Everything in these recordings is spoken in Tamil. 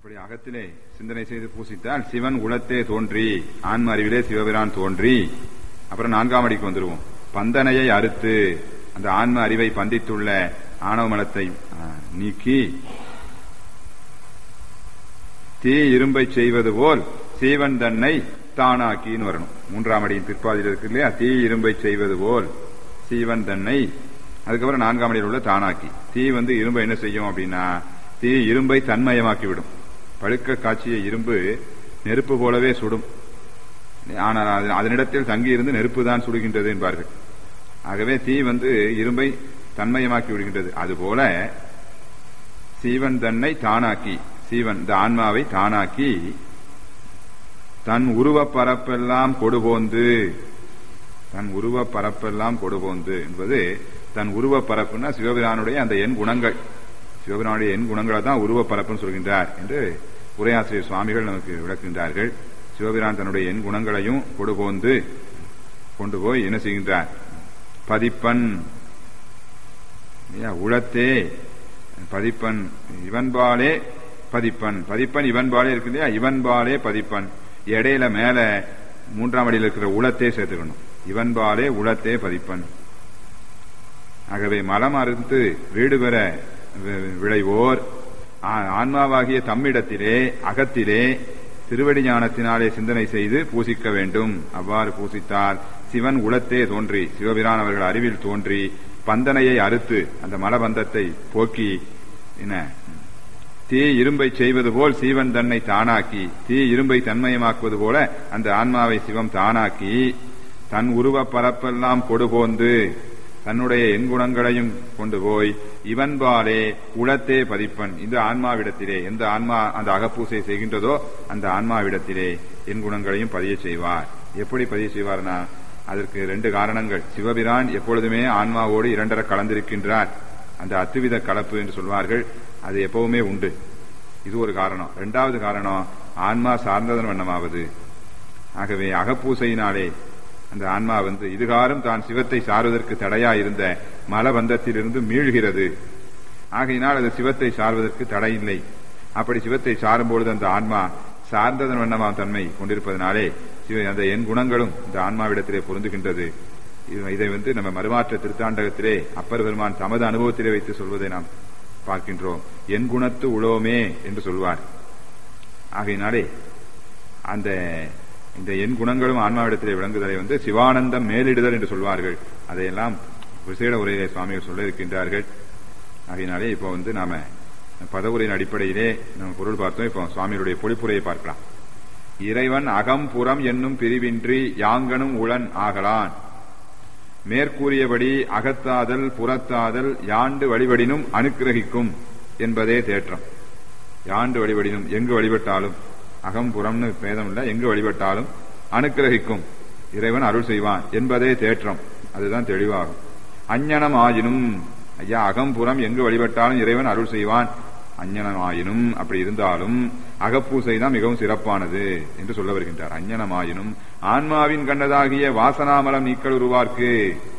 அப்படி அகத்திலே சிந்தனை செய்து பூசித்தால் சிவன் உளத்தே தோன்றி ஆன்ம அறிவிலே சிவபிரான் தோன்றி அப்புறம் நான்காம் அடிக்கு வந்துருவோம் பந்தனையை அறுத்து அந்த ஆன்ம அறிவை பந்தித்துள்ள ஆணவ மலத்தை ஆ, நீக்கி தீ இரும்பை செய்வது போல் சீவன் தன்னை தானாக்கின்னு வரணும் மூன்றாம் அடியின் பிற்பாதியில் இருக்கு இல்லையா தீ இரும்பை செய்வது போல் சீவன் தன்னை அதுக்கப்புறம் நான்காம் அடியில் உள்ள தானாக்கி தீ வந்து இரும்பை என்ன செய்யும் அப்படின்னா தீ இரும்பை தன்மயமாக்கி விடும் பழுக்க காட்சிய இரும்பு நெருப்பு போலவே சுடும் ஆனால் அது- அதனிடத்தில் தங்கி இருந்து நெருப்பு தான் சுடுகின்றது என்பார்கள் ஆகவே தீ வந்து இரும்பை தன்மயமாக்கி விடுகின்றது அதுபோல சீவன் தன்னை தானாக்கி சீவன் இந்த ஆன்மாவை தானாக்கி தன் உருவப் பரப்பெல்லாம் கொடுபோந்து தன் உருவப் பரப்பெல்லாம் கொடுபோந்து என்பது தன் உருவப் பரப்புன்னா சிவபிரானுடைய அந்த எண் குணங்கள் சிவபிரானுடைய எண் குணங்களை தான் உருவப் பரப்புன்னு சொல்கின்றார் என்று உரையாசிரியர் சுவாமிகள் நமக்கு விளக்குகின்றார்கள் சிவபிரான் தன்னுடைய எண் குணங்களையும் கொடுபோந்து கொண்டு போய் என்ன செய்கின்றார் பதிப்பன் இல்லையா? உளத்தே பதிப்பன் இவன்பாலே பதிப்பன் பதிப்பன் இவன்பாலே இருக்கு இல்லையா இவன்பாலே பதிப்பன் இடையில மேல மூன்றாம் அடியில் இருக்கிற உளத்தே சேர்த்துக்கணும் இவன்பாலே உளத்தே பதிப்பன் ஆகவே மலம் அறுத்து வீடு பெற வி- விளைவோர் ஆ- ஆன்மாவாகிய தம்மிடத்திலே அகத்திலே திருவடி ஞானத்தினாலே சிந்தனை செய்து பூசிக்க வேண்டும் அவ்வாறு பூசித்தால் சிவன் உளத்தே தோன்றி சிவபிரான் அவர்கள் அறிவில் தோன்றி பந்தனையை அறுத்து அந்த மலபந்தத்தை போக்கி என்ன தீ இரும்பை செய்வது போல் சீவன் தன்னை தானாக்கி தீ இரும்பை தன்மயமாக்குவது போல அந்த ஆன்மாவை சிவம் தானாக்கி தன் உருவப் பரப்பெல்லாம் கொடுபோந்து தன்னுடைய எண்குணங்களையும் கொண்டு போய் இவன்பாலே உளத்தே பதிப்பன் இந்த ஆன்மாவிடத்திலே எந்த ஆன்மா அந்த அகப்பூசை செய்கின்றதோ அந்த ஆன்மாவிடத்திலே என் குணங்களையும் பதிய செய்வார் எப்படி பதிய செய்வார்னா அதற்கு ரெண்டு காரணங்கள் சிவபிரான் எப்பொழுதுமே ஆன்மாவோடு இரண்டர கலந்திருக்கின்றார் அந்த அத்துவித கலப்பு என்று சொல்வார்கள் அது எப்பவுமே உண்டு இது ஒரு காரணம் இரண்டாவது காரணம் ஆன்மா சார்ந்ததன் வண்ணமாவது ஆகவே அகப்பூசையினாலே அந்த ஆன்மா வந்து இதுகாரும் தான் சிவத்தை சார்வதற்கு தடையா இருந்த மலபந்தத்திலிருந்து மீள்கிறது ஆகையினால் அது சிவத்தை சார்வதற்கு தடை இல்லை அப்படி சிவத்தை சாரும்பொழுது அந்த ஆன்மா சார்ந்ததன் வண்ணமாம் தன்மை கொண்டிருப்பதனாலே சிவ அந்த என் குணங்களும் இந்த ஆன்மாவிடத்திலே பொருந்துகின்றது இது- இதை வந்து நம்ம மறுமாற்ற திருத்தாண்டகத்திலே அப்பர் பெருமான் தமது அனுபவத்திலே வைத்து சொல்வதை நாம் பார்க்கின்றோம் என் குணத்து உளோமே என்று சொல்வார் ஆகையினாலே அந்த இந்த என் குணங்களும் ஆன்மாவிடத்திலே விளங்குதலை வந்து சிவானந்தம் மேலிடுதல் என்று சொல்வார்கள் அதையெல்லாம் விசேட உரையிலே சுவாமிகள் சொல்ல இருக்கின்றார்கள் ஆகையினாலே இப்போ வந்து நாம பதவுரையின் அடிப்படையிலே நம்ம பொருள் பார்த்தோம் இப்போ சுவாமியுடைய பொழிப்புரையை பார்க்கலாம் இறைவன் அகம் புறம் என்னும் பிரிவின்றி யாங்கனும் உளன் ஆகலான் மேற்கூறியபடி அகத்தாதல் புறத்தாதல் யாண்டு வழிபடினும் அனுக்கிரகிக்கும் என்பதே தேற்றம் யாண்டு வழிபடினும் எங்கு வழிபட்டாலும் அகம் புறம்னு பேதம் இல்ல எங்கு வழிபட்டாலும் அனுக்கிரகிக்கும் இறைவன் அருள் செய்வான் என்பதே தேற்றம் அதுதான் தெளிவாகும் அஞ்ஞனம் ஆயினும் ஐயா அகம் புறம் எங்கு வழிபட்டாலும் இறைவன் அருள் செய்வான் அஞ்ஞனம் ஆயினும் அப்படி இருந்தாலும் அகப்பூசை தான் மிகவும் சிறப்பானது என்று சொல்ல வருகின்றார் அஞ்ஞனமாயினும் ஆன்மாவின் கண்டதாகிய வாசனாமலம் நீக்கல் உருவார்க்கு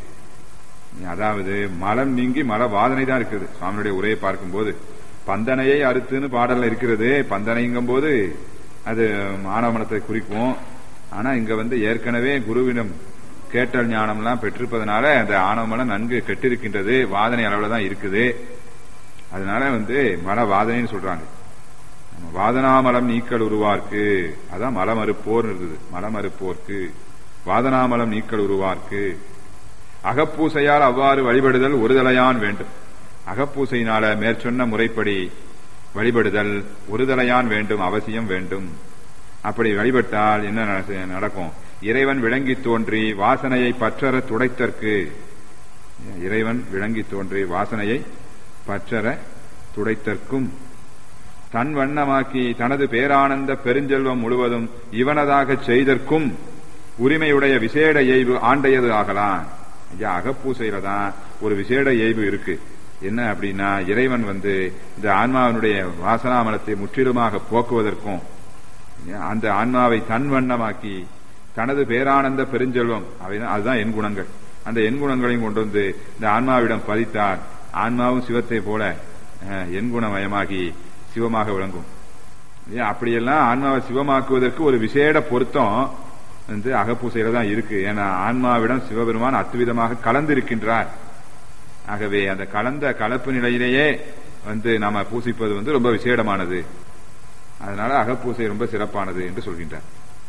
அதாவது மலம் நீங்கி மல வாதனை தான் இருக்குது சுவாமியுடைய உரையை பார்க்கும்போது பந்தனையை அறுத்துன்னு பாடல்ல இருக்கிறது பந்தனைங்கும் போது அது மானவ மனத்தை குறிக்கும் ஆனா இங்க வந்து ஏற்கனவே குருவிடம் கேட்டல் ஞானம்லாம் பெற்றிருப்பதனால அந்த ஆணவமலம் நன்கு கெட்டிருக்கின்றது வாதனை அளவுல தான் இருக்குது அதனால வந்து மல வாதனைன்னு சொல்றாங்க நம்ம வாதனாமலம் நீக்கல் உருவார்க்கு அதான் மலமறுப்போர் இருந்தது மலமறுப்போர்க்கு வாதனாமலம் நீக்கல் உருவார்க்கு அகப்பூசையால் அவ்வாறு வழிபடுதல் ஒருதலையான் வேண்டும் அகப்பூசையினால மேற்சொன்ன முறைப்படி வழிபடுதல் ஒருதலையான் வேண்டும் அவசியம் வேண்டும் அப்படி வழிபட்டால் என்ன நட- நடக்கும் இறைவன் விளங்கி தோன்றி வாசனையை பற்றற துடைத்தற்கு இறைவன் விளங்கி தோன்றி வாசனையை பற்றற துடைத்தற்கும் தன் வண்ணமாக்கி தனது பேரானந்த பெருஞ்செல்வம் முழுவதும் இவனதாகச் செய்தற்கும் உரிமையுடைய விசேட இயல்பு ஆண்டையது ஆகலாம் ஐயா அகப்பூசையில தான் ஒரு விசேட இயல்பு இருக்கு என்ன அப்படின்னா இறைவன் வந்து இந்த ஆன்மாவினுடைய வாசனாமலத்தை முற்றிலுமாக போக்குவதற்கும் அந்த ஆன்மாவை தன் வண்ணமாக்கி தனது பேரானந்த பெருஞ்செல்வம் அவை அதுதான் என் குணங்கள் அந்த என் குணங்களையும் கொண்டு வந்து இந்த ஆன்மாவிடம் பதித்தார் ஆன்மாவும் சிவத்தை போல அஹ், என் குணமயமாகி சிவமாக விளங்கும் ஏன் அப்படியெல்லாம் ஆன்மாவை சிவமாக்குவதற்கு ஒரு விசேட பொருத்தம் வந்து அகப்பூசையில தான் இருக்கு ஏன்னா ஆன்மாவிடம் சிவபெருமான் அத்துவிதமாக கலந்திருக்கின்றார் ஆகவே அந்த கலந்த கலப்பு நிலையிலேயே வந்து நாம பூசிப்பது வந்து ரொம்ப விசேடமானது அதனால அகப்பூசை ரொம்ப சிறப்பானது என்று சொல்கின்றார்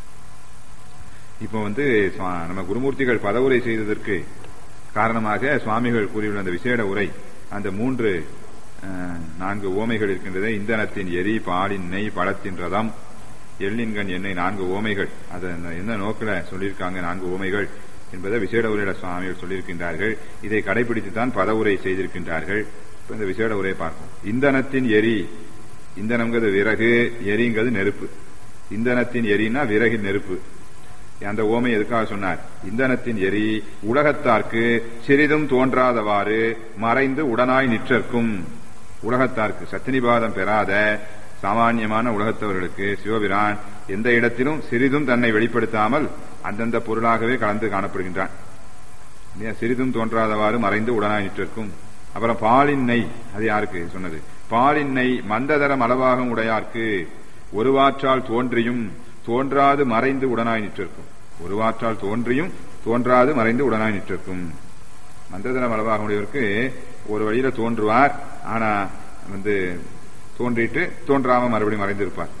இப்போ வந்து சுவா- நம்ம குருமூர்த்திகள் பதவுரை செய்ததற்கு காரணமாக சுவாமிகள் கூறியுள்ள அந்த விசேட உரை அந்த மூன்று அஹ், நான்கு ஓமைகள் இருக்கின்றது இந்தனத்தின் எரி பாலின் நெய் பழத்தின் ரதம் எள்ளின்கண் எண்ணெய் நான்கு ஓமைகள் அதை அந்த என்ன நோக்கில சொல்லியிருக்காங்க நான்கு ஓமைகள் என்பதை விசேட உரையில சுவாமிகள் சொல்லியிருக்கின்றார்கள் இதை கடைபிடித்து தான் பதவுரை செய்திருக்கின்றார்கள் இப்ப இந்த விசேட உரையை பார்ப்போம் இந்தனத்தின் எரி இந்தனம்ங்கிறது விறகு எரிங்கிறது நெருப்பு இந்தனத்தின் எரினா விறகின் நெருப்பு அந்த ஓமை எதுக்காக சொன்னார் இந்தனத்தின் எரி உலகத்தார்க்கு சிறிதும் தோன்றாதவாறு மறைந்து உடனாய் நிற்றற்கும் உலகத்தார்க்கு சத்தினிபாதம் பெறாத சாமானியமான உலகத்தவர்களுக்கு சிவபிரான் எந்த இடத்திலும் சிறிதும் தன்னை வெளிப்படுத்தாமல் அந்தந்த பொருளாகவே கலந்து காணப்படுகின்றான் இல்லையா? சிறிதும் தோன்றாதவாறு மறைந்து உடனாய் நிற்றிருக்கும் அப்புறம் பாலின் நெய் அது யாருக்கு சொன்னது பாலின் நெய் மந்ததரம் அளவாகம் உடையார்க்கு ஒருவாற்றால் தோன்றியும் தோன்றாது மறைந்து உடனாய் நிற்றிருக்கும் ஒருவாற்றால் தோன்றியும் தோன்றாது மறைந்து உடனாய் நிற்றிருக்கும் மந்ததரம் அளவாக உடையவருக்கு ஒரு வழியில தோன்றுவார் ஆனா வந்து தோன்றிட்டு தோன்றாம மறுபடியும் மறைந்திருப்பார்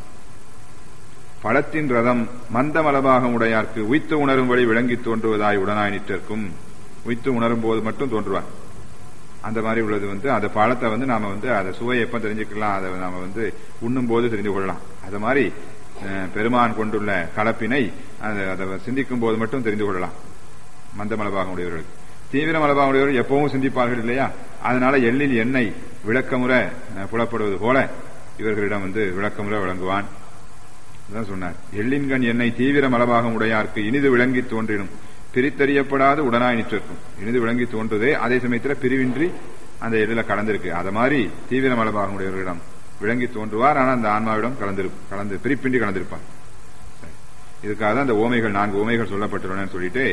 பழத்தின் ரதம் மந்தம் அளவாக உடையார்க்கு உய்த்து உணரும் வழி விளங்கி தோன்றுவதாய் உடனாய் நிற்றிருக்கும் உய்த்து உணரும் போது மட்டும் தோன்றுவார் அந்த மாதிரி உள்ளது வந்து அந்த பழத்தை வந்து நாம வந்து அதை சுவை எப்ப தெரிஞ்சுக்கலாம் அதை நாம வந்து உண்ணும் போது தெரிந்து கொள்ளலாம் அது மாதிரி அஹ், பெருமான் கொண்டுள்ள கலப்பினை அதை அதை சிந்திக்கும் போது மட்டும் தெரிந்து கொள்ளலாம் மந்த மலபாகம் உடையவர்களுக்கு தீவிர மலபாகம் உடையவர்கள் எப்பவும் சிந்திப்பார்கள் இல்லையா அதனால எள்ளில் எண்ணெய் விளக்கமுறை அஹ், புலப்படுவது போல இவர்களிடம் வந்து விளக்கமுறை விளங்குவான் அதான் சொன்னார் எள்ளின்கண் எண்ணெய் தீவிர மலபாகம் உடையார்க்கு இனிது விளங்கி தோன்றினும் பிரித்தறியப்படாத உடனாய் நிற்றிருக்கும் இனிது விளங்கி தோன்றுதே அதே சமயத்துல பிரிவின்றி அந்த எள்ளில கலந்திருக்கு அத மாதிரி தீவிர மலபாகம் உடையவர்களிடம் விளங்கி தோன்றுவார் ஆனா அந்த ஆன்மாவிடம் கலந்து கலந்து பிரிப்பின்றி கலந்திருப்பார் சரி. இதுக்காக தான் அந்த ஓமைகள் நான்கு ஓமைகள் சொல்லப்பட்டுள்ளன சொல்லிட்டு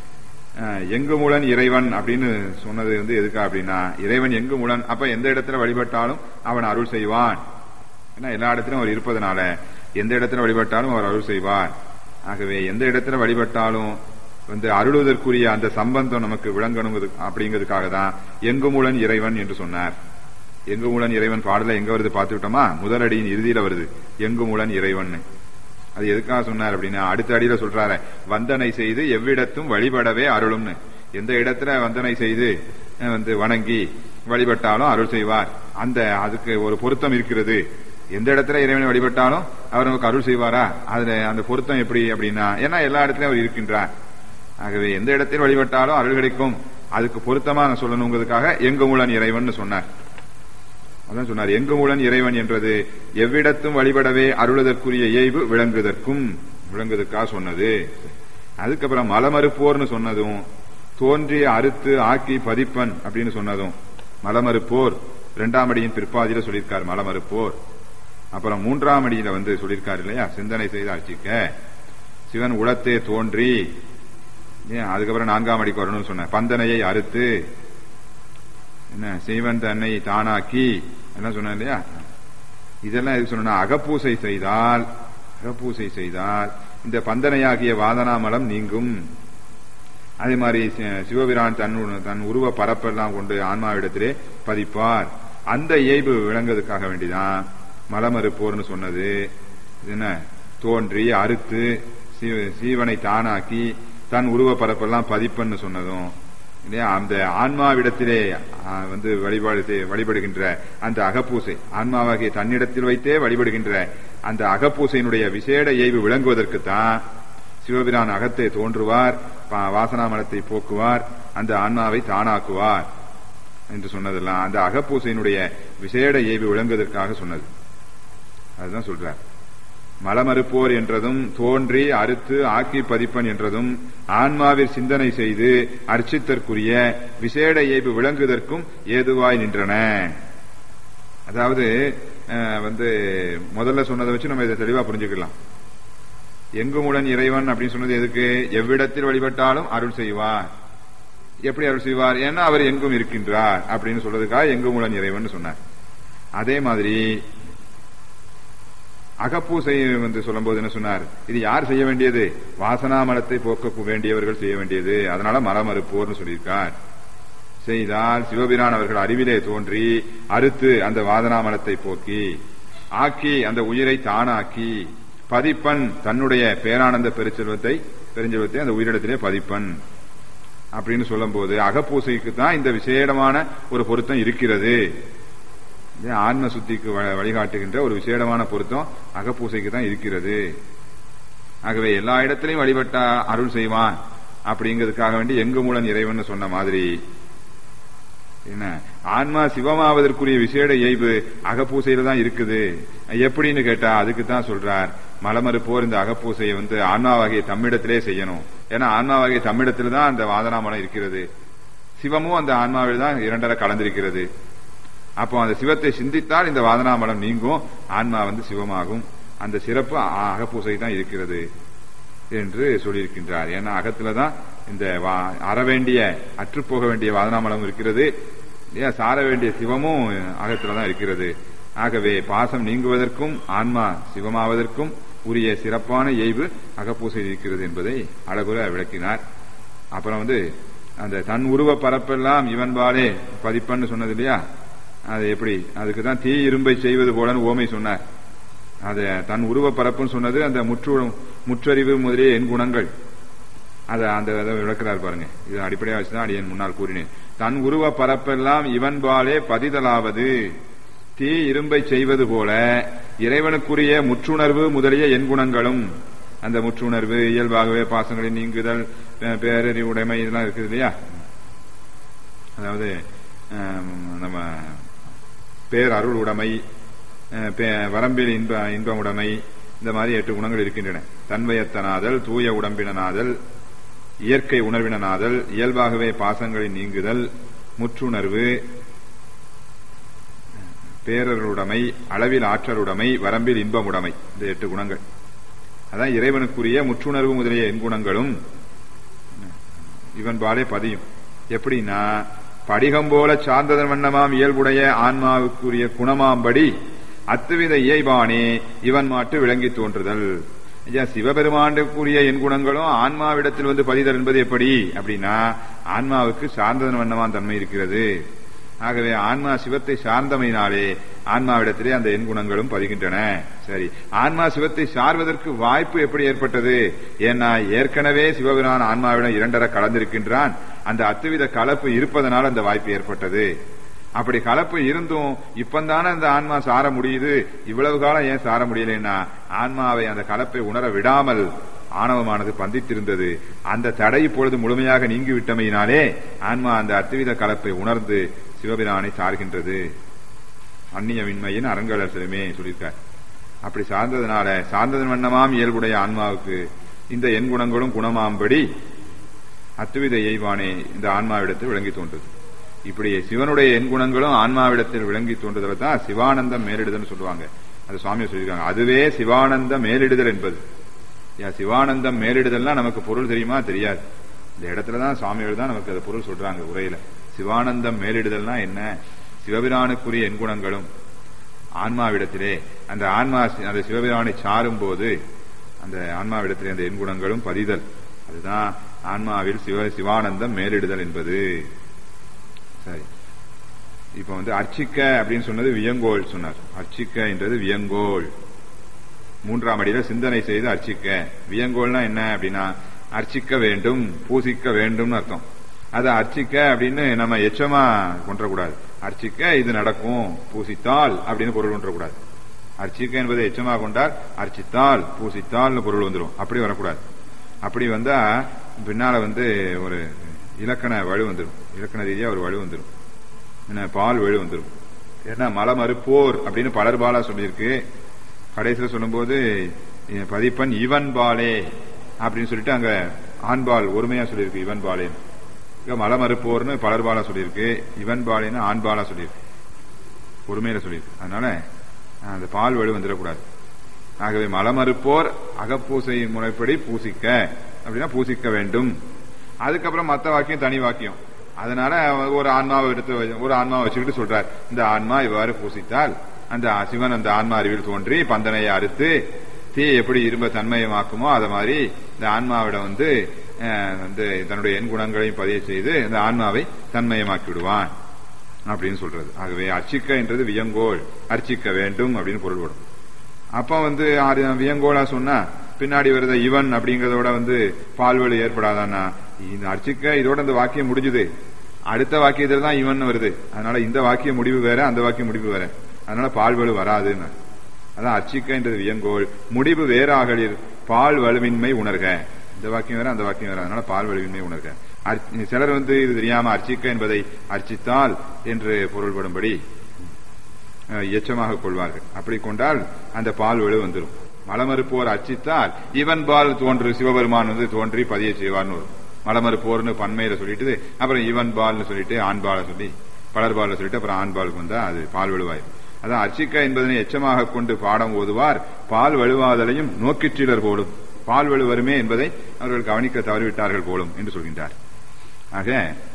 அஹ், எங்கு மூலன் இறைவன் அப்படின்னு சொன்னது வந்து எதுக்கா அப்படின்னா இறைவன் எங்கு மூலன் அப்ப எந்த இடத்துல வழிபட்டாலும் அவன் அருள் செய்வான் ஏன்னா எல்லா இடத்திலும் அவர் இருப்பதனால எந்த இடத்துல வழிபட்டாலும் அவர் அருள் செய்வார் ஆகவே எந்த இடத்துல வழிபட்டாலும் வந்து அருளுவதற்குரிய அந்த சம்பந்தம் நமக்கு விளங்கணும் அப்படிங்கிறதுக்காக தான் எங்குமுலன் இறைவன் என்று சொன்னார் எங்குமுலன் இறைவன் பாடல எங்க வருது பார்த்து விட்டோமா முதலடியின் இறுதியில வருது எங்குமுலன் இறைவன் அது எதுக்காக சொன்னார் அப்படின்னா அடுத்த அடியில சொல்றாரு வந்தனை செய்து எவ்விடத்தும் வழிபடவே அருளும்னு எந்த இடத்துல வந்தனை செய்து அஹ், வந்து வணங்கி வழிபட்டாலும் அருள் செய்வார் அந்த அதுக்கு ஒரு பொருத்தம் இருக்கிறது எந்த இடத்துல இறைவனை வழிபட்டாலும் அவர் நமக்கு அருள் செய்வாரா அதுல அந்த பொருத்தம் எப்படி அப்படின்னா ஏன்னா எல்லா இடத்துலயும் அவர் இருக்கின்றார் ஆகவே எந்த இடத்தில் வழிபட்டாலும் அருள் கிடைக்கும் அதுக்கு பொருத்தமா நான் சொல்லணுங்கிறதுக்காக எங்கு மூலன் இறைவன் சொன்னார் அதான் சொன்னார் எங்கு மூலன் இறைவன் என்றது எவ்விடத்தும் வழிபடவே அருளுதற்குரிய இயல்பு விளங்குதற்கும் விளங்குவதற்காக சொன்னது அதுக்கப்புறம் மலமறுப்போர்னு சொன்னதும் தோன்றிய அறுத்து ஆக்கி பதிப்பன் அப்படின்னு சொன்னதும் மலமறுப்போர் இரண்டாம் அடியின் பிற்பாதியில சொல்லியிருக்கார் மலமறுப்போர் அப்புறம் மூன்றாம் அடியில வந்து சொல்லியிருக்காரு இல்லையா சிந்தனை செய்து அர்ச்சிக்க சிவன் உளத்தே தோன்றி ஏன் அதுக்கப்புறம் நான்காம் அடிக்கு வரணும்னு சொன்ன பந்தனையை அறுத்து என்ன சிவன் தன்னை தானாக்கி எல்லாம் சொன்னேன் இல்லையா இதெல்லாம் எதுக்கு சொன்னா அகப்பூசை செய்தால் அகப்பூசை செய்தால் இந்த பந்தனையாகிய வாதனாமலம் நீங்கும் அதே மாதிரி சி- சிவபிரான் தன் உ- தன் உருவ பரப்பெல்லாம் கொண்டு ஆன்மாவிடத்திலே பதிப்பார் அந்த இயல்பு விளங்குவதற்காக வேண்டிதான் மலமறுப்போர்னு சொன்னது இது என்ன தோன்றி அறுத்து சீவ- சீவனை தானாக்கி தன் உருவ பரப்பெல்லாம் பதிப்பன்னு சொன்னதும் இல்லையா அந்த ஆன்மாவிடத்திலே ஆ, வந்து வழிபாடு செய்- வழிபடுகின்ற அந்த அகப்பூசை ஆன்மாவாகிய தன்னிடத்தில் வைத்தே வழிபடுகின்ற அந்த அகப்பூசையினுடைய விசேட இயல்பு விளங்குவதற்குத்தான் சிவபிரான் அகத்தை தோன்றுவார் பா- வாசனா மலத்தை போக்குவார் அந்த ஆன்மாவை தானாக்குவார் என்று சொன்னதெல்லாம் அந்த அகப்பூசையினுடைய விசேட இயல்பு விளங்குவதற்காக சொன்னது அதுதான் சொல்றார் மலமறுப்போர் என்றதும் தோன்றி அறுத்து ஆக்கி பதிப்பன் என்றதும் ஆன்மாவில் சிந்தனை செய்து அர்ச்சித்தற்குரிய விசேட இயல்பு விளங்குவதற்கும் ஏதுவாய் நின்றன அதாவது அஹ், வந்து முதல்ல சொன்னதை வச்சு நம்ம இதை தெளிவா புரிஞ்சுக்கலாம் எங்குமுடன் இறைவன் அப்படின்னு சொன்னது எதுக்கு எவ்விடத்தில் வழிபட்டாலும் அருள் செய்வார் எப்படி அருள் செய்வார் ஏன்னா அவர் எங்கும் இருக்கின்றார் அப்படின்னு சொல்றதுக்காக எங்குமுடன் இறைவன் சொன்னார் அதே மாதிரி அகப்பூசை வந்து சொல்லும்போது என்ன சொன்னார் இது யார் செய்ய வேண்டியது வாசனா மலத்தை போக்க வேண்டியவர்கள் செய்ய வேண்டியது அதனால மலமறுப்போர்னு சொல்லியிருக்கார் செய்தால் சிவபிரான் அவர்கள் அறிவிலே தோன்றி அறுத்து அந்த வாதனா மலத்தை போக்கி ஆக்கி அந்த உயிரை தானாக்கி பதிப்பன் தன்னுடைய பேரானந்த பெருச்செல்வத்தை பெருஞ்செல்வத்தை அந்த உயிரிடத்திலே பதிப்பன் அப்படின்னு சொல்லும் போது அகப்பூசைக்கு தான் இந்த விசேடமான ஒரு பொருத்தம் இருக்கிறது ஆன்ம சுத்திக்கு வழிகாட்டுகின்ற ஒரு விசேடமான பொருத்தம் அகப்பூசைக்கு தான் இருக்கிறது ஆகவே எல்லா இடத்திலையும் வழிபட்டா அருள் செய்வான் அப்படிங்கிறதுக்காக வேண்டி எங்கு மூலன் இறைவன் சொன்ன மாதிரி என்ன ஆன்மா சிவமாவதற்குரிய விசேட இயல்பு அகப்பூசையில தான் இருக்குது எப்படின்னு கேட்டா அதுக்கு தான் சொல்றார் மலமறுப்போர் இந்த அகப்பூசையை வந்து ஆன்மாவாகிய தம்மிடத்திலே செய்யணும் ஏன்னா ஆன்மாவாகிய தம்மிடத்துல தான் அந்த வாதனாமலம் இருக்கிறது சிவமும் அந்த ஆன்மாவில் தான் இரண்டரை கலந்திருக்கிறது அப்போ அந்த சிவத்தை சிந்தித்தால் இந்த வாதனாமலம் நீங்கும் ஆன்மா வந்து சிவமாகும் அந்த சிறப்பு அகப்பூசை தான் இருக்கிறது என்று சொல்லியிருக்கின்றார் ஏன்னா அகத்துலதான் இந்த அற வேண்டிய அற்றுப்போக வேண்டிய வாதனாமலம் இருக்கிறது ஏன் சார வேண்டிய சிவமும் அகத்துலதான் இருக்கிறது ஆகவே பாசம் நீங்குவதற்கும் ஆன்மா சிவமாவதற்கும் உரிய சிறப்பான இயல்பு அகப்பூசை இருக்கிறது என்பதை அழகுற விளக்கினார் அப்புறம் வந்து அந்த தன் உருவ பரப்பெல்லாம் இவன்பாலே பதிப்பன்னு சொன்னது இல்லையா அது எப்படி அதுக்கு தான் தீ இரும்பை செய்வது போலன்னு ஓமை சொன்னார் அது தன் உருவ பரப்புன்னு சொன்னது அந்த முற்று முற்றறிவு முதலிய என் குணங்கள் அதை அந்த விளக்கிறார் பாருங்க இது அடிப்படையாக வச்சுதான் அடியன் முன்னால் கூறினேன் தன் உருவ பரப்பெல்லாம் இவன்பாலே பதிதலாவது தீ இரும்பை செய்வது போல இறைவனுக்குரிய முற்றுணர்வு முதலிய என் குணங்களும் அந்த முற்றுணர்வு இயல்பாகவே பாசங்களின் நீங்குதல் பேரறி உடைமை இதெல்லாம் இருக்குது இல்லையா அதாவது நம்ம பேர் அருள் உடைமை வரம்பில் இன்ப இன்ப உடைமை இந்த மாதிரி எட்டு குணங்கள் இருக்கின்றன தன்வயத்தனாதல் தூய உடம்பினனாதல் இயற்கை உணர்வினனாதல் இயல்பாகவே பாசங்களின் நீங்குதல் முற்றுணர்வு பேரருளுடைமை அளவில் ஆற்றலுடைமை வரம்பில் இன்பமுடைமை இந்த எட்டு குணங்கள் அதான் இறைவனுக்குரிய முற்றுணர்வு முதலிய எண்குணங்களும் இவன் பாலே பதியும் எப்படின்னா படிகம் போல சார்ந்ததன் வண்ணமாம் இயல்புடைய ஆன்மாவுக்குரிய குணமாம்படி அத்துவித இயல்பானே இவன் மாட்டு விளங்கி தோன்றுதல் சிவபெருமாண்டுக்குரிய என் குணங்களும் ஆன்மாவிடத்தில் வந்து பதிதல் என்பது எப்படி அப்படின்னா ஆன்மாவுக்கு சார்ந்ததன் வண்ணமான் தன்மை இருக்கிறது ஆகவே ஆன்மா சிவத்தை சார்ந்தமையினாலே ஆன்மாவிடத்திலே அந்த எண் குணங்களும் பதிகின்றன சரி ஆன்மா சிவத்தை சார்வதற்கு வாய்ப்பு எப்படி ஏற்பட்டது ஏன்னா ஏற்கனவே சிவபிரான் ஆன்மாவிடம் இரண்டர கலந்திருக்கின்றான் அந்த அத்துவித கலப்பு இருப்பதனால் அந்த வாய்ப்பு ஏற்பட்டது அப்படி கலப்பு இருந்தும் இப்பந்தானே அந்த ஆன்மா சார முடியுது இவ்வளவு காலம் ஏன் சார முடியலன்னா ஆன்மாவை அந்த கலப்பை உணர விடாமல் ஆணவமானது பந்தித்திருந்தது அந்த தடை இப்பொழுது முழுமையாக நீங்கிவிட்டமையினாலே ஆன்மா அந்த அத்துவித கலப்பை உணர்ந்து சிவபிரானை சார்கின்றது அந்நியமின்மையின் அரங்கலசலுமே சொல்லியிருக்கார் அப்படி சார்ந்ததுனால சார்ந்ததன் வண்ணமாம் இயல்புடைய ஆன்மாவுக்கு இந்த எண் குணங்களும் குணமாம்படி அத்துவித எய்வானே இந்த ஆன்மாவிடத்தில் விளங்கி தோன்றது இப்படி சிவனுடைய எண் குணங்களும் ஆன்மாவிடத்தில் விளங்கி தோன்றுதல தான் சிவானந்தம் மேலிடுதல் சொல்லுவாங்க அது சுவாமி சொல்லியிருக்காங்க அதுவே சிவானந்த மேலிடுதல் என்பது சிவானந்தம் மேலிடுதல்னா நமக்கு பொருள் தெரியுமா தெரியாது இந்த இடத்துலதான் சுவாமிகள் தான் நமக்கு அது பொருள் சொல்றாங்க உரையில சிவானந்தம் மேலிடுதல்னா என்ன சிவபிரானுக்குரிய எண் குணங்களும் ஆன்மாவிடத்திலே அந்த ஆன்மா அந்த சிவபிரானை சாரும் போது அந்த ஆன்மாவிடத்திலே அந்த எண் குணங்களும் பதிதல் அதுதான் ஆன்மாவில் சிவ சிவானந்தம் மேலிடுதல் என்பது சரி இப்ப வந்து அர்ச்சிக்க அப்படின்னு சொன்னது வியங்கோல் சொன்னார் அர்ச்சிக்க என்றது வியங்கோல் மூன்றாம் அடியில சிந்தனை செய்து அர்ச்சிக்க வியங்கோல்னா என்ன அப்படின்னா அர்ச்சிக்க வேண்டும் பூசிக்க வேண்டும்னு அர்த்தம் அதை அர்ச்சிக்க அப்படின்னு நம்ம எச்சமா கொன்றக்கூடாது அர்ச்சிக்க இது நடக்கும் பூசித்தால் அப்படின்னு பொருள் கொன்றக்கூடாது அர்ச்சிக்க என்பதை எச்சமா கொண்டால் அர்ச்சித்தால் பூசித்தால் பொருள் வந்துடும் அப்படி வரக்கூடாது அப்படி வந்தா பின்னால வந்து ஒரு இலக்கண வலு வந்துடும் இலக்கண ரீதியா ஒரு வலு வந்துடும் என்ன பால் வலு வந்துடும் ஏன்னா மலை மறுப்போர் அப்படின்னு பலர் பாலா சொல்லியிருக்கு கடைசியில் சொல்லும்போது பதிப்பன் இவன் பாலே அப்படின்னு சொல்லிட்டு அங்க ஆண்பால் ஒருமையா சொல்லியிருக்கு இவன் பாலேன்னு இங்க மலை மறுப்போர்னு பலர் பாலா சொல்லியிருக்கு இவன் பாலேன்னு ஆண் பாலா சொல்லியிருக்கு ஒருமையில சொல்லியிருக்கு அதனால அந்த பால் வலு வந்துடக்கூடாது ஆகவே மலமறுப்போர் அகப்பூசை முறைப்படி பூசிக்க அப்படின்னா பூசிக்க வேண்டும் அதுக்கப்புறம் மத்த வாக்கியம் தனி வாக்கியம் அதனால ஒரு ஆன்மாவை எடுத்து ஒரு ஆன்மாவை வச்சுக்கிட்டு சொல்றார் இந்த ஆன்மா இவ்வாறு பூசித்தால் அந்த சிவன் அந்த ஆன்மா அறிவில் தோன்றி பந்தனையை அறுத்து தீ எப்படி இரும்ப தன்மயமாக்குமோ அத மாதிரி இந்த ஆன்மாவிடம் வந்து அஹ், வந்து தன்னுடைய எண் குணங்களையும் பதிவு செய்து இந்த ஆன்மாவை தன்மயமாக்கி விடுவான் அப்படின்னு சொல்றது ஆகவே அர்ச்சிக்க என்றது வியங்கோள் அர்ச்சிக்க வேண்டும் அப்படின்னு பொருள் வரும் அப்ப வந்து ஆறு வியங்கோளா சொன்னா பின்னாடி வருத இவன் அப்படிங்கறதோட வந்து பால்வழி ஏற்படாதானா இந்த அர்ச்சிக்க இதோட இந்த வாக்கியம் முடிஞ்சுது அடுத்த வாக்கியத்துல தான் இவன் வருது அதனால இந்த வாக்கிய முடிவு வேற அந்த வாக்கிய முடிவு வேற அதனால பால்வழு வராதுன்னு அதான் அர்ச்சிக்க என்றது வியங்கோள் முடிவு வேறாகலில் பால் வலுவின்மை உணர்க இந்த வாக்கியம் வேற அந்த வாக்கியம் வேற அதனால பால் வலுவின்மை உணர்க அர்ச்- சிலர் வந்து இது தெரியாம அர்ச்சிக்க என்பதை அர்ச்சித்தால் என்று பொருள்படும்படி அஹ், எச்சமாக கொள்வார்கள் அப்படி கொண்டால் அந்த பால் வலு வந்துடும் மலமறுப்போர் அர்ச்சித்தால் இவன் பால் தோன்று சிவபெருமான் வந்து தோன்றி பதிய செய்வார்னு வரும் மலமறுப்போர்னு பன்மையில சொல்லிட்டு அப்புறம் இவன் பால்னு சொல்லிட்டு ஆண் பாலை சொல்லி பலர் பால்னு சொல்லிட்டு அப்புறம் ஆண் பாலுக்கு வந்தா அது பால் வலுவாய் அதான் அர்ச்சிக்க என்பதனை எச்சமாக கொண்டு பாடம் ஓதுவார் பால் வலுவாதலையும் நோக்கிற்றிலர் போலும் பால் வலு வருமே என்பதை அவர்கள் கவனிக்க தவறிவிட்டார்கள் போலும் என்று சொல்கின்றார் ஆக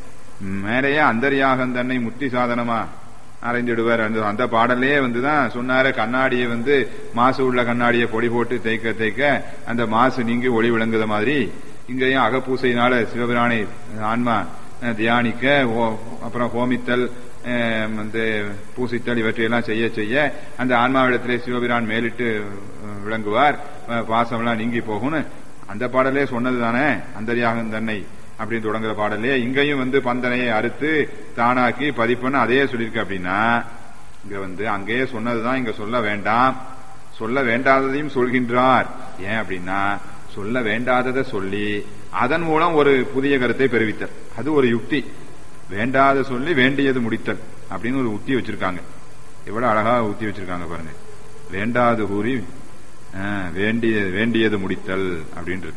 மேலேயே அந்தரியாகம் தன்னை முத்தி சாதனமா அரைந்திடுவார் அந்த அந்த பாடலே வந்துதான் சொன்னாரு கண்ணாடியை வந்து மாசு உள்ள கண்ணாடியை பொடி போட்டு தேய்க்க தேய்க்க அந்த மாசு நீங்கி ஒளி விளங்குத மாதிரி இங்கேயும் அகப்பூசையினால சிவபிரானை ஆன்மா அஹ், தியானிக்க ஹோ- அப்புறம் ஹோமித்தல் அஹ், வந்து பூசித்தல் இவற்றையெல்லாம் செய்ய செய்ய அந்த ஆன்மாவிடத்திலே சிவபிரான் மேலிட்டு அஹ், விளங்குவார் அஹ், பாசமெல்லாம் நீங்கி போகும்னு அந்த பாடலே சொன்னது தானே அந்தரியாகம் தன்னை அப்படின்னு தொடங்குற பாடலே இங்கேயும் வந்து பந்தனையை அறுத்து தானாக்கி பதிப்புன்னு அதே சொல்லியிருக்கு அப்படின்னா இங்க வந்து அங்கேயே சொன்னதுதான் இங்க சொல்ல வேண்டாம் சொல்ல வேண்டாததையும் சொல்கின்றார் ஏன் அப்படின்னா சொல்ல வேண்டாததை சொல்லி அதன் மூலம் ஒரு புதிய கருத்தை பெறுவித்தல் அது ஒரு யுக்தி வேண்டாத சொல்லி வேண்டியது முடித்தல் அப்படின்னு ஒரு உத்தி வச்சிருக்காங்க எவ்வளவு அழகா உத்தி வச்சிருக்காங்க பாருங்க வேண்டாது கூறி ஆஹ், வேண்டிய வேண்டியது முடித்தல் அப்படின்றது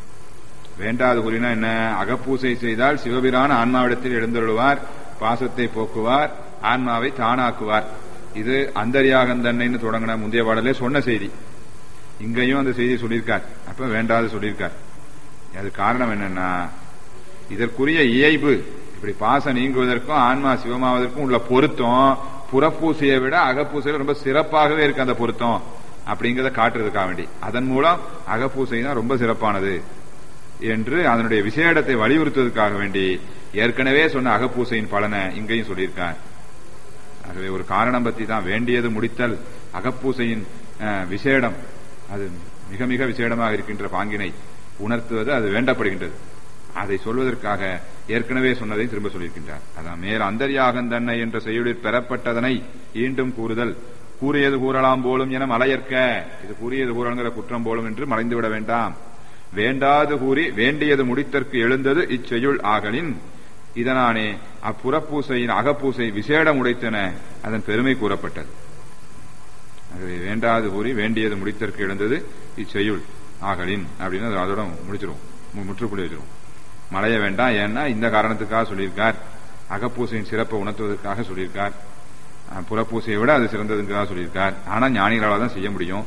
வேண்டாது கூறினா என்ன அகப்பூசை செய்தால் சிவபிரான் ஆன்மாவிடத்தில் எழுந்தருளுவார் பாசத்தை போக்குவார் ஆன்மாவை தானாக்குவார் இது அந்தரியாகம் தன்னைன்னு தொடங்கின முந்தைய பாடலே சொன்ன செய்தி இங்கேயும் அந்த செய்தி சொல்லியிருக்கார் அப்ப வேண்டாது சொல்லியிருக்கார் அது காரணம் என்னன்னா இதற்குரிய இயைபு இப்படி பாசம் நீங்குவதற்கும் ஆன்மா சிவமாவதற்கும் உள்ள பொருத்தம் புறப்பூசையை விட அகப்பூசையில் ரொம்ப சிறப்பாகவே இருக்கு அந்த பொருத்தம் அப்படிங்கறத காட்டுறதுக்காக வேண்டி அதன் மூலம் அகப்பூசை தான் ரொம்ப சிறப்பானது என்று அதனுடைய விசேடத்தை வலியுறுத்துவதற்காக வேண்டி ஏற்கனவே சொன்ன அகப்பூசையின் பலனை இங்கேயும் சொல்லியிருக்கார் ஆகவே ஒரு காரணம் பத்தி தான் வேண்டியது முடித்தல் அகப்பூசையின் அஹ், விசேடம் அது மிக மிக விசேடமாக இருக்கின்ற பாங்கினை உணர்த்துவது அது வேண்டப்படுகின்றது அதை சொல்வதற்காக ஏற்கனவே சொன்னதை திரும்ப சொல்லியிருக்கின்றார் அதான் மேல் அந்தரியாகன் தன்னை என்ற செய்யுளில் பெறப்பட்டதனை ஈண்டும் கூறுதல் கூறியது கூறலாம் போலும் என மலையற்க இது கூறியது கூறங்கிற குற்றம் போலும் என்று மறைந்துவிட வேண்டாம் வேண்டாது கூறி வேண்டியது முடித்தற்கு எழுந்தது இச்செயுள் ஆகலின் இதனானே அப்புறப்பூசையின் அகப்பூசை விசேடம் உடைத்தன அதன் பெருமை கூறப்பட்டது ஆகவே வேண்டாது கூறி வேண்டியது முடித்தற்கு எழுந்தது இச்செயுள் ஆகலின் அப்படின்னு அது அதோட முடிச்சிரும் மு- முற்றுப்புள்ளி வச்சிரும் மழைய வேண்டாம் ஏன்னா இந்த காரணத்துக்காக சொல்லியிருக்கார் அகப்பூசையின் சிறப்பை உணர்த்துவதற்காக சொல்லியிருக்கார் அஹ், புறப்பூசையை விட அது சிறந்ததுங்கிறதா சொல்லியிருக்கார் ஆனா ஞானிகளால் தான் செய்ய முடியும்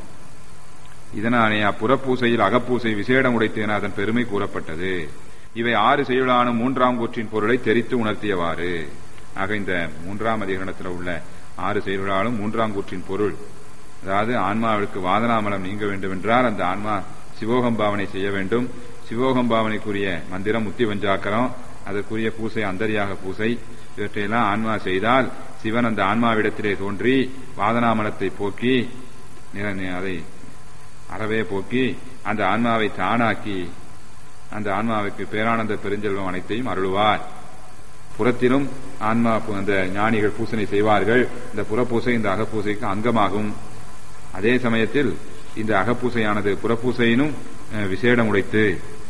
இதனாலே அப்புறப்பூசையில் அகப்பூசை விசேடம் உடைத்தேன அதன் பெருமை கூறப்பட்டது இவை ஆறு செயலான மூன்றாம் கூற்றின் பொருளை தெரித்து உணர்த்தியவாறு ஆக இந்த மூன்றாம் அதிகரணத்தில் உள்ள ஆறு செயல்களாலும் மூன்றாம் கூற்றின் பொருள் அதாவது ஆன்மாவிற்கு வாதனாமலம் நீங்க வேண்டும் என்றால் அந்த ஆன்மா சிவோகம் பாவனை செய்ய வேண்டும் சிவோகம் பாவனைக்குரிய மந்திரம் முத்தி பஞ்சாக்கரம் அதற்குரிய பூசை அந்தரியாக பூசை இவற்றையெல்லாம் ஆன்மா செய்தால் சிவன் அந்த ஆன்மாவிடத்திலே தோன்றி வாதனாமலத்தை போக்கி நிற- அதை அறவே போக்கி அந்த ஆன்மாவை தானாக்கி அந்த ஆன்மாவுக்கு பேரானந்த பெருஞ்செல்வம் அனைத்தையும் அருளுவார் புறத்திலும் ஆன்மா பு- அந்த ஞானிகள் பூசனை செய்வார்கள் இந்த புறப்பூசை இந்த அகப்பூசைக்கு அங்கமாகும் அதே சமயத்தில் இந்த அகப்பூசையானது புறப்பூசையினும் அஹ், விசேடம் உடைத்து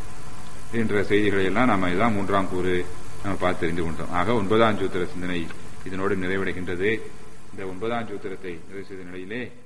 என்ற செய்திகளை எல்லாம் நாம இதான் மூன்றாம் கூறு நம்ம பார்த்து தெரிந்து கொண்டோம் ஆக ஒன்பதாம் சூத்திர சிந்தனை இதனோடு நிறைவடைகின்றது இந்த ஒன்பதாம் சூத்திரத்தை நிறைவு செய்த நிலையிலே